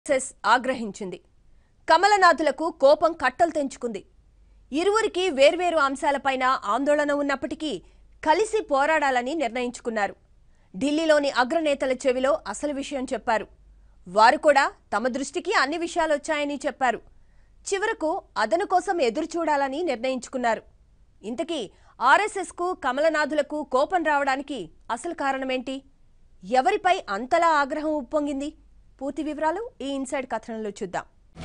cess ఆగ్రహించింది కమలనాథులకు కోపం కట్టలు తెంచుకుంది ఇరువురికి వేర్వేరు అంశాలపైన ఆందోళన ఉన్నప్పటికీ కలిసి పోరాడాలని నిర్ణయించుకున్నారు ఢిల్లీలోని అగ్రనేతల చెవిలో అసలు విషయం చెప్పారు వారు కూడా తమ దృష్టికి అన్ని విషయాలొచ్చాయని చెప్పారు చివరకు అదను కోసం ఎదురు చూడాలని నిర్ణయించుకున్నారు ఇంతకీ ఆర్ఎస్ఎస్కు కమలనాథులకు కోపం రావడానికి అసలు కారణమేంటి ఎవరిపై అంతలా ఆగ్రహం ఉప్పొంగింది పూర్తి వివరాలు ఈ ఇన్సైడ్ కథనంలో చూద్దాం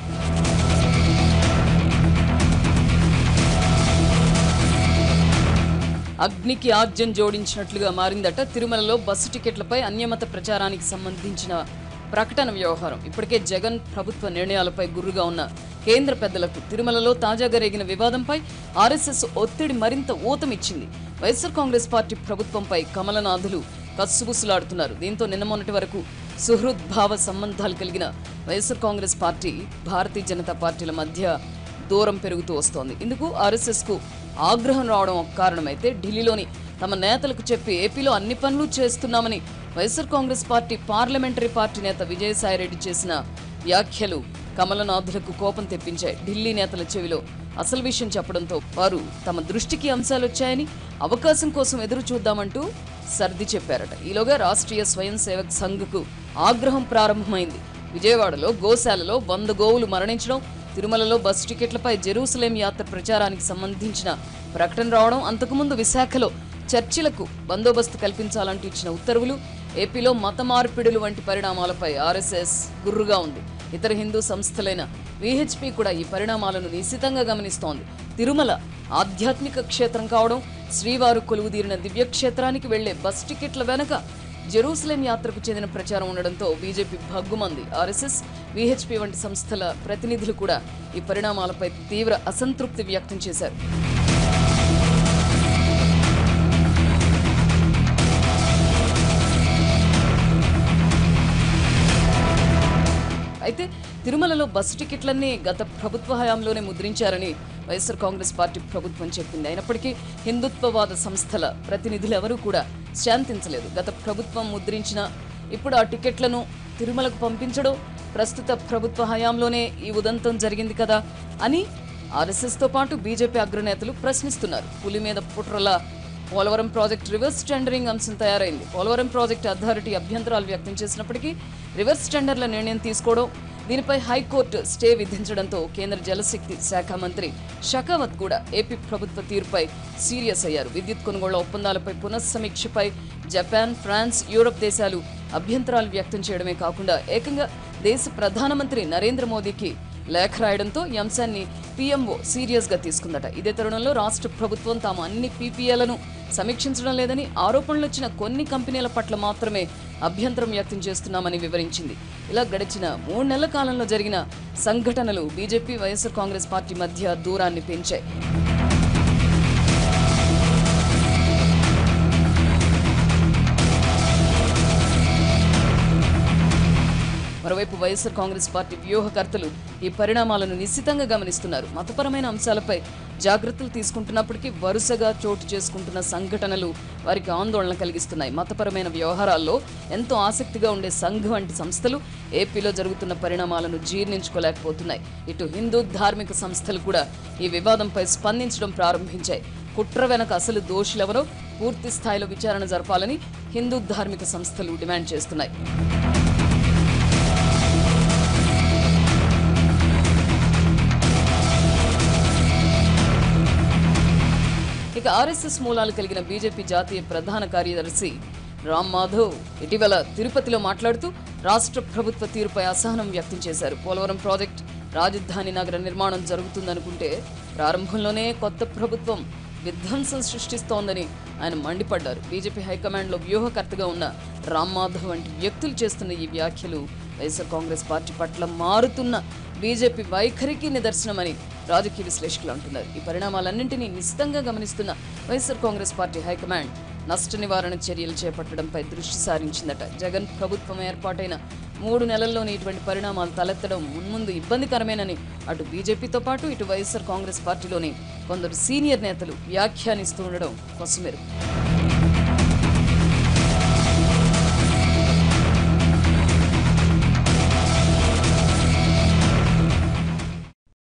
అగ్నికి ఆజ్యం జోడించినట్లుగా మారిందట తిరుమలలో బస్సు టికెట్లపై అన్యమత ప్రచారానికి సంబంధించిన ప్రకటన వ్యవహారం ఇప్పటికే జగన్ ప్రభుత్వ నిర్ణయాలపై గుర్రుగా ఉన్న కేంద్ర పెద్దలకు తిరుమలలో తాజాగా రేగిన వివాదంపై ఆర్ఎస్ఎస్ ఒత్తిడి మరింత ఊతమిచ్చింది వైఎస్ఆర్ కాంగ్రెస్ పార్టీ ప్రభుత్వంపై కమలనాథులు కస్సుబుస్సులాడుతున్నారు దీంతో నిన్న మొన్నటి వరకు సుహృద్భావ సంబంధాలు కలిగిన వైఎస్ఆర్ కాంగ్రెస్ పార్టీ భారతీయ జనతా పార్టీల మధ్య దూరం పెరుగుతూ వస్తోంది ఇందుకు ఆర్ఎస్ఎస్ కు ఆగ్రహం రావడం ఒక కారణమైతే ఢిల్లీలోని తమ నేతలకు చెప్పి ఏపీలో అన్ని పనులు చేస్తున్నామని YSR Congress party parliamentary party నేత విజయసాయిరెడ్డి చేసిన వ్యాఖ్యలు కమలనాథులకు కోపం తెప్పించాయి ఢిల్లీ నేతల చెవిలో అసలు విషయం చెప్పడంతో వారు తమ దృష్టికి అంశాలు వచ్చాయని అవకాశం కోసం ఎదురు చూద్దామంటూ సర్ది చెప్పారట ఈలోగా రాష్ట్రీయ స్వయం సేవక్ సంఘ్కు ఆగ్రహం ప్రారంభమైంది విజయవాడలో గోశాలలో వంద గోవులు మరణించడం తిరుమలలో బస్సు టికెట్లపై జెరూసలేం యాత్ర ప్రచారానికి సంబంధించిన ప్రకటన రావడం అంతకుముందు విశాఖలో చర్చిలకు బందోబస్తు కల్పించాలంటూ ఇచ్చిన ఉత్తర్వులు ఏపీలో మత మార్పిడులు వంటి పరిణామాలపై ఆర్ఎస్ఎస్ గుర్రుగా ఉంది ఇతర హిందూ సంస్థలైన విహెచ్పి కూడా ఈ పరిణామాలను నిశితంగా గమనిస్తోంది తిరుమల ఆధ్యాత్మిక క్షేత్రం కావడం శ్రీవారు కొలువుదీరిన దివ్యక్షేత్రానికి వెళ్లే బస్ టికెట్ల వెనక జెరూసలేం యాత్రకు చెందిన ప్రచారం ఉండడంతో బీజేపీ భగ్గుమంది ఆర్ఎస్ఎస్ విహెచ్పి వంటి సంస్థల ప్రతినిధులు కూడా ఈ పరిణామాలపై తీవ్ర అసంతృప్తి వ్యక్తం చేశారు అయితే తిరుమలలో బస్సు టికెట్లన్నీ గత ప్రభుత్వ హయాంలోనే ముద్రించారని వైఎస్ఆర్ కాంగ్రెస్ పార్టీ ప్రభుత్వం చెప్పింది అయినప్పటికీ హిందుత్వవాద సంస్థల ప్రతినిధులు ఎవరూ కూడా శాంతించలేదు గత ప్రభుత్వం ముద్రించిన ఇప్పుడు ఆ టికెట్లను తిరుమలకు పంపించడం ప్రస్తుత ప్రభుత్వ హయాంలోనే ఈ ఉదంతం జరిగింది కదా అని ఆర్ఎస్ఎస్తో పాటు బీజేపీ అగ్రనేతలు ప్రశ్నిస్తున్నారు పులి మీద పుట్రల పోలవరం ప్రాజెక్ట్ రివర్స్ టెండరింగ్ అంశం తయారైంది పోలవరం ప్రాజెక్ట్ అథారిటీ అభ్యంతరాలు వ్యక్తం చేసినప్పటికీ రివర్స్ టెండర్ల నిర్ణయం తీసుకోవడం దీనిపై హైకోర్టు స్టే విధించడంతో కేంద్ర జలశక్తి శాఖ మంత్రి షకావత్ కూడా ఏపీ ప్రభుత్వ తీరుపై సీరియస్ అయ్యారు విద్యుత్ కొనుగోళ్ల ఒప్పందాలపై పునఃసమీక్షపై జపాన్ ఫ్రాన్స్ యూరప్ దేశాలు అభ్యంతరాలు వ్యక్తం చేయడమే కాకుండా ఏకంగా దేశ ప్రధానమంత్రి నరేంద్ర మోదీకి లేఖ రాయడంతో ఈ అంశాన్ని పీఎంఓ సీరియస్ గా తీసుకుందట ఇదే తరుణంలో రాష్ట్ర ప్రభుత్వం తాము అన్ని పీపీఏలను సమీక్షించడం లేదని ఆరోపణలు వచ్చిన కొన్ని కంపెనీల పట్ల మాత్రమే అభ్యంతరం వ్యక్తం చేస్తున్నామని వివరించింది ఇలా గడిచిన మూడు నెలల కాలంలో జరిగిన సంఘటనలు బీజేపీ వైఎస్ఆర్ కాంగ్రెస్ పార్టీ మధ్య దూరాన్ని పెంచాయి మరోవైపు వైఎస్ఆర్ కాంగ్రెస్ పార్టీ వ్యూహకర్తలు ఈ పరిణామాలను నిశ్చితంగా గమనిస్తున్నారు మతపరమైన అంశాలపై జాగ్రత్తలు తీసుకుంటున్నప్పటికీ వరుసగా చోటు చేసుకుంటున్న సంఘటనలు వారికి ఆందోళన కలిగిస్తున్నాయి మతపరమైన వ్యవహారాల్లో ఎంతో ఆసక్తిగా ఉండే సంఘ్ వంటి సంస్థలు ఏపీలో జరుగుతున్న పరిణామాలను జీర్ణించుకోలేకపోతున్నాయి ఇటు హిందూ ధార్మిక సంస్థలు కూడా ఈ వివాదంపై స్పందించడం ప్రారంభించాయి కుట్ర వెనక అసలు దోషులెవరో పూర్తి స్థాయిలో విచారణ జరపాలని హిందూ ధార్మిక సంస్థలు డిమాండ్ చేస్తున్నాయి ఇక ఆర్ఎస్ఎస్ మూలాలు కలిగిన బీజేపీ జాతీయ ప్రధాన కార్యదర్శి రామ్ మాధవ్ ఇటీవల తిరుపతిలో మాట్లాడుతూ రాష్ట్ర ప్రభుత్వ తీరుపై అసహనం వ్యక్తం చేశారు పోలవరం ప్రాజెక్ట్ రాజధాని నగర నిర్మాణం జరుగుతుందనుకుంటే ప్రారంభంలోనే కొత్త ప్రభుత్వం విధ్వంసం సృష్టిస్తోందని ఆయన మండిపడ్డారు బీజేపీ హైకమాండ్లో వ్యూహకర్తగా ఉన్న రామ్ మాధవ్ వంటి వ్యక్తులు చేస్తున్న ఈ వ్యాఖ్యలు వైఎస్ఆర్ కాంగ్రెస్ పార్టీ పట్ల మారుతున్న బీజేపీ వైఖరికి నిదర్శనమని రాజకీయ విశ్లేషకులు అంటున్నారు ఈ పరిణామాలన్నింటినీ నిశ్చితంగా గమనిస్తున్న వైఎస్ఆర్ కాంగ్రెస్ పార్టీ హైకమాండ్ నష్ట నివారణ చర్యలు చేపట్టడంపై దృష్టి సారించిందట జగన్ ప్రభుత్వం ఏర్పాటైన మూడు నెలల్లోనే ఇటువంటి పరిణామాలు తలెత్తడం మున్ముందు ఇబ్బందికరమేనని అటు బీజేపీతో పాటు ఇటు వైఎస్ఆర్ కాంగ్రెస్ పార్టీలోని కొందరు సీనియర్ నేతలు వ్యాఖ్యానిస్తూ ఉండడం కొసమెరు